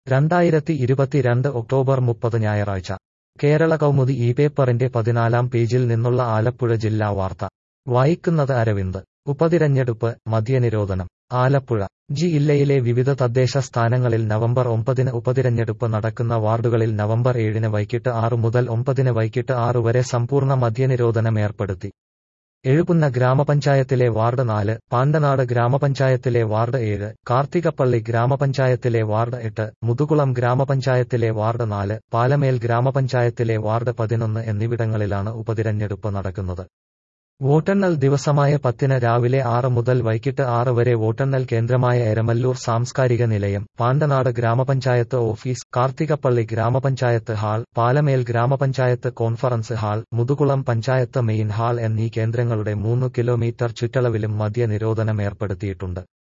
രണ്ടായിരത്തി ഇരുപത്തിരണ്ട് ഒക്ടോബർ മുപ്പത് ഞായറാഴ്ച കേരള കൗമുദി ഈ പേപ്പറിന്റെ പതിനാലാം പേജിൽ നിന്നുള്ള ആലപ്പുഴ ജില്ലാ വാർത്ത വായിക്കുന്നത് അരവിന്ദ് ഉപതിരഞ്ഞെടുപ്പ് മദ്യനിരോധനം ആലപ്പുഴ ജില്ലയിലെ വിവിധ തദ്ദേശ സ്ഥാനങ്ങളിൽ നവംബർ ഒമ്പതിന് ഉപതിരഞ്ഞെടുപ്പ് നടക്കുന്ന വാർഡുകളിൽ നവംബർ ഏഴിന് വൈകിട്ട് ആറ് മുതൽ ഒമ്പതിന് വൈകിട്ട് ആറ് വരെ സമ്പൂർണ്ണ മദ്യനിരോധനം ഏർപ്പെടുത്തി എഴുപുന്ന ഗ്രാമപഞ്ചായത്തിലെ വാർഡ് നാല് പാണ്ടനാട് ഗ്രാമപഞ്ചായത്തിലെ വാർഡ് ഏഴ് കാർത്തികപ്പള്ളി ഗ്രാമപഞ്ചായത്തിലെ വാർഡ് എട്ട് മുതുകുളം ഗ്രാമപഞ്ചായത്തിലെ വാർഡ് നാല് പാലമേൽ ഗ്രാമപഞ്ചായത്തിലെ വാർഡ് പതിനൊന്ന് എന്നിവിടങ്ങളിലാണ് ഉപതിരഞ്ഞെടുപ്പ് നടക്കുന്നത് വോട്ടെണ്ണൽ ദിവസമായ പത്തിന് രാവിലെ ആറ് മുതൽ വൈകിട്ട് ആറ് വരെ വോട്ടെണ്ണൽ കേന്ദ്രമായ എരമല്ലൂർ സാംസ്കാരിക നിലയം പാണ്ടനാട് ഗ്രാമപഞ്ചായത്ത് ഓഫീസ് കാർത്തികപ്പള്ളി ഗ്രാമപഞ്ചായത്ത് hall Palamel grama panchayat conference hall Muthukulam panchayat main hall എന്നീ കേന്ദ്രങ്ങളുടെ മൂന്ന് കിലോമീറ്റർ ചുറ്റളവിലും മദ്യ നിരോധനം ഏർപ്പെടുത്തിയിട്ടുണ്ട്